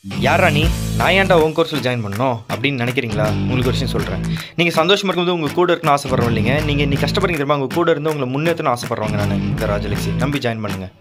யாரா நீ நான் ஏன்டா உன் கோர்ஸில் ஜாயின் பண்ணணும் அப்படின்னு நினைக்கிறீங்களா உங்களுக்கு ஒரு விஷயம் சொல்கிறேன் நீங்கள் சந்தோஷமாக இருக்கும்போது உங்கள் கூட இருக்கணும்னு ஆசைப்படுறோம் இல்லைங்க நீங்கள் இன்னைக்கு கஷ்டப்படுறீங்க தெரியுமா உங்கள் கூட இருந்து உங்களை முன்னேற்றணும் ஆசைப்படுறவங்க நான் இந்த ராஜலட்சுமி நம்பி ஜாயின் பண்ணுங்கள்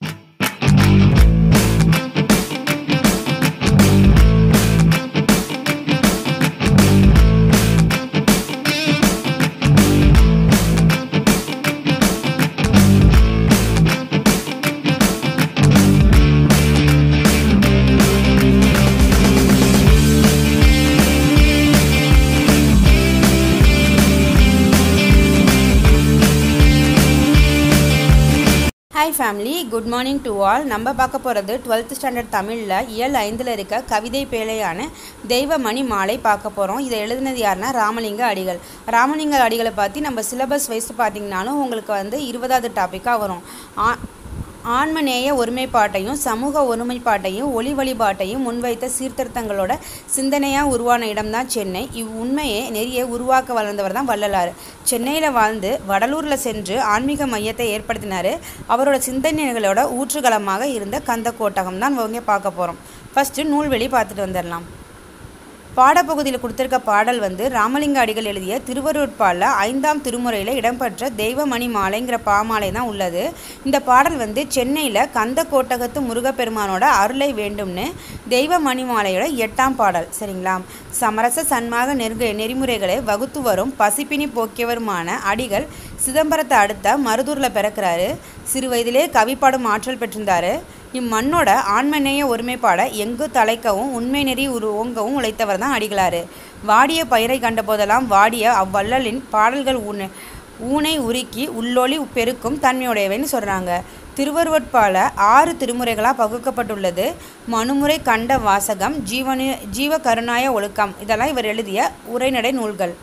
hi family good morning to all நம்ம பார்க்க போகிறது டுவெல்த் ஸ்டாண்டர்ட் தமிழில் இயல் ஐந்தில் இருக்க கவிதை பேழையான தெய்வமணி மாலை பார்க்க போகிறோம் இதை எழுதினது யாருன்னா ராமலிங்க அடிகள் ராமலிங்க அடிகளை பற்றி நம்ம சிலபஸ் வைஸ் பார்த்தீங்கன்னாலும் உங்களுக்கு வந்து இருபதாவது டாப்பிக்காக வரும் ஆ ஆன்மநேய ஒருமைப்பாட்டையும் சமூக ஒருமைப்பாட்டையும் ஒளி வழிபாட்டையும் முன்வைத்த சீர்திருத்தங்களோட சிந்தனையாக உருவான இடம்தான் சென்னை இவ்வுண்மையை நெறிய உருவாக்க வளர்ந்தவர் தான் வள்ளலார் சென்னையில் வாழ்ந்து வடலூரில் சென்று ஆன்மீக மையத்தை ஏற்படுத்தினார் அவரோட சிந்தனைகளோட ஊற்றுகளமாக இருந்த கந்த கோட்டகம் தான் இவங்க பார்க்க போகிறோம் ஃபஸ்ட்டு நூல்வெளி பார்த்துட்டு வந்துடலாம் பாடப்பகுதியில் கொடுத்துருக்க பாடல் வந்து ராமலிங்க அடிகள் எழுதிய திருவருட்பாலில் ஐந்தாம் திருமுறையில் இடம்பெற்ற தெய்வமணி மாலைங்கிற பாமாலை தான் உள்ளது இந்த பாடல் வந்து சென்னையில் கந்த கோட்டகத்து முருகப்பெருமானோட அருளை வேண்டும்னு தெய்வமணி மாலையோட எட்டாம் பாடல் சரிங்களா சமரச சன்மாக நெருங்க நெறிமுறைகளை வகுத்து வரும் பசிப்பினி போக்கியவருமான அடிகள் சிதம்பரத்தை அடுத்த மருதூரில் பிறக்கிறாரு சிறு வயதிலே கவிப்பாடும் ஆற்றல் பெற்றிருந்தாரு இம்மண்ணோட ஆண்மநேய ஒருமைப்பாட எங்கு தலைக்கவும் உண்மை நெறி உரு ஓங்கவும் உழைத்தவர் தான் அடிகளார் வாடிய பயிரை கண்டபோதெல்லாம் வாடிய அவ்வள்ளலின் பாடல்கள் ஊன ஊனை உருக்கி உள்ளொளி பெருக்கும் தன்மையுடையவைன்னு சொல்கிறாங்க திருவருவட்பால ஆறு திருமுறைகளாக பகுக்கப்பட்டுள்ளது மனுமுறை கண்ட வாசகம் ஜீவனு ஜீவ கருணாய ஒழுக்கம் இதெல்லாம் இவர் எழுதிய உரைநடை நூல்கள்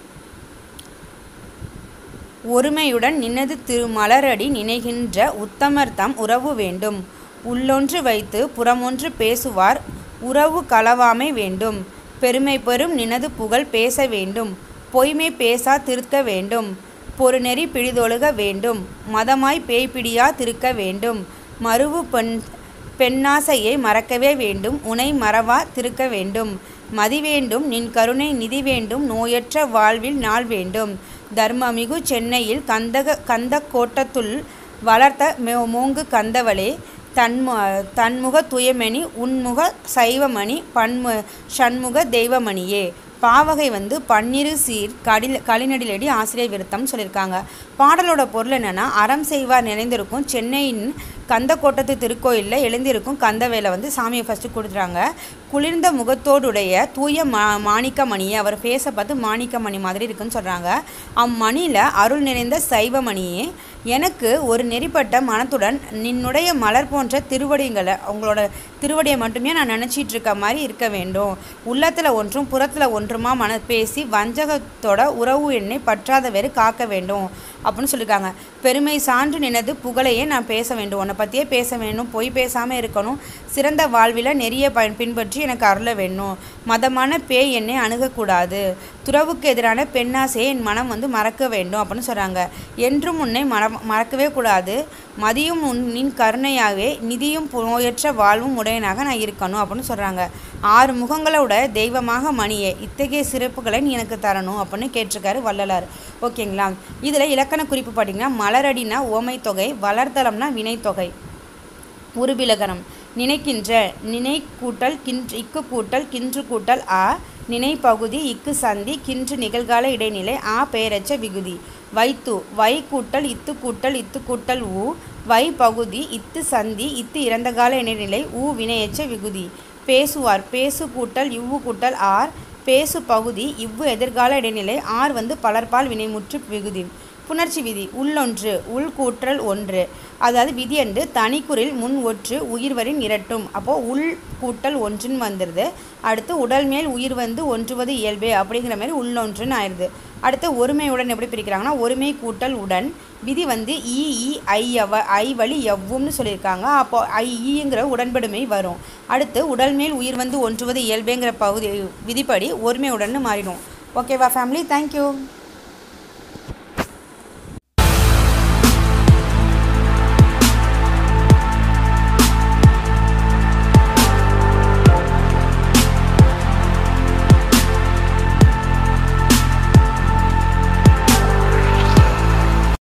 ஒருமையுடன் நின்னது திருமலரடி நினைகின்ற உத்தமர்தம் உறவு வேண்டும் உள்ளொன்று வைத்து புறமொன்று பேசுவார் உறவு களவாமை வேண்டும் பெருமை பெறும் நினது புகழ் பேச வேண்டும் பொய்மை பேசா திருக்க வேண்டும் பொறுநெறி பிடிதொழுக வேண்டும் மதமாய் பேய்பிடியா திருக்க வேண்டும் மறுவு பெண் பெண்ணாசையை மறக்கவே வேண்டும் உனை மறவா திருக்க வேண்டும் மதி வேண்டும் நின் கருணை நிதி வேண்டும் நோயற்ற வாழ்வில் நாள் வேண்டும் தர்மமிகு சென்னையில் கந்தக கந்த கோட்டத்துள் வளர்த்த மே- மூங்கு கந்தவளே தன்மு தன்முக துயமணி உன்முக சைவமணி பன்மு ஷண்முக தெய்வமணியே பாவகை வந்து பன்னிரு சீர் கடில் களிநடிலடி ஆசிரியர் விருத்தம் சொல்லியிருக்காங்க பாடலோட பொருள் என்னன்னா அறம் செய்வார் நிறைந்திருக்கும் சென்னையின் கந்தக்கோட்டத்து திருக்கோயிலில் எழுந்திருக்கும் கந்தவேலை வந்து சாமியை ஃபஸ்ட்டு கொடுத்துறாங்க குளிர்ந்த முகத்தோடுடைய தூய மா மாணிக்கமணியை அவர் ஃபேஸை பார்த்து மாணிக்கமணி மாதிரி இருக்குன்னு சொல்கிறாங்க அம்மணியில் அருள் நிறைந்த சைவமணியே எனக்கு ஒரு நெறிப்பட்ட மனத்துடன் நின்னுடைய மலர் போன்ற திருவடிங்களை உங்களோட திருவடியை மட்டுமே நான் நினச்சிட்டு இருக்க மாதிரி இருக்க வேண்டும் உள்ளத்தில் ஒன்றும் புறத்தில் ஒன்றுமா மன பேசி வஞ்சகத்தோட உறவு எண்ணை பற்றாத வேறு காக்க வேண்டும் அப்படின்னு சொல்லியிருக்காங்க பெருமை சான்று நினது புகழையே நான் பேச வேண்டும் உன்னை பற்றியே பேச வேண்டும் பொய் பேசாமல் இருக்கணும் சிறந்த வாழ்வில் நெறிய பயன் பின்பற்றி எனக்கு அருள வேண்டும் மதமான பேய் என்னை அணுகக்கூடாது துறவுக்கு எதிரான பெண்ணாசையை என் மனம் வந்து மறக்க வேண்டும் அப்படின்னு சொல்கிறாங்க என்றும் உன்னை மற மறக்கவே கூடாது மதியும் உன் நின் கருணையாகவே நிதியும் நோயற்ற வாழ்வும் உடையனாக நான் இருக்கணும் அப்படின்னு சொல்கிறாங்க ஆறு முகங்களோட தெய்வமாக மணியே இத்தகைய சிறப்புகளை நீ எனக்கு தரணும் அப்படின்னு கேட்டிருக்காரு வள்ளலார் ஓகேங்களா இதில் இலக்கண குறிப்பு பார்த்தீங்கன்னா மலரடினா ஓமை தொகை வளர்தலம்னா வினைத்தொகை உருபிலகரம் நினைக்கின்ற நினை கூட்டல் கின்று இக்கு கூட்டல் கின்று கூட்டல் ஆ நினை பகுதி இக்கு சந்தி கின்று நிகழ்கால இடைநிலை ஆ பெயரச்ச விகுதி வைத்து வை கூட்டல் இத்து கூட்டல் இத்து கூட்டல் ஊ வை பகுதி இத்து சந்தி இத்து இறந்தகால இடைநிலை ஊ வினையச்ச விகுதி பேசுவார் பேசு கூட்டல் இவ்வு கூட்டல் ஆர் பேசு பகுதி இவ்வு எதிர்கால இடைநிலை ஆர் வந்து பலர்பால் வினைமுற்று விகுதி புணர்ச்சி விதி உள்ளொன்று உள் கூற்றல் ஒன்று அதாவது விதி என்று தனிக்குறில் முன் ஒற்று உயிர்வரின் இரட்டும் அப்போது உள் கூட்டல் ஒன்றுன்னு வந்துடுது அடுத்து உடல் மேல் உயிர் வந்து ஒன்றுவது இயல்பே அப்படிங்கிற மாதிரி உள்ளொன்றுன்னு ஆயிடுது அடுத்து ஒருமையுடன் எப்படி பிரிக்கிறாங்கன்னா ஒருமை கூட்டல் உடன் விதி வந்து இ இ ஐ எவ ஐ வழி எவ்வும்னு சொல்லியிருக்காங்க அப்போ ஐ ஈங்கிற உடன்படுமை வரும் அடுத்து உடல் மேல் உயிர் வந்து ஒன்றுவது இயல்பேங்கிற பகுதி விதிப்படி ஒருமையுடன் மாறிடும் ஓகேவா ஃபேமிலி தேங்க்யூ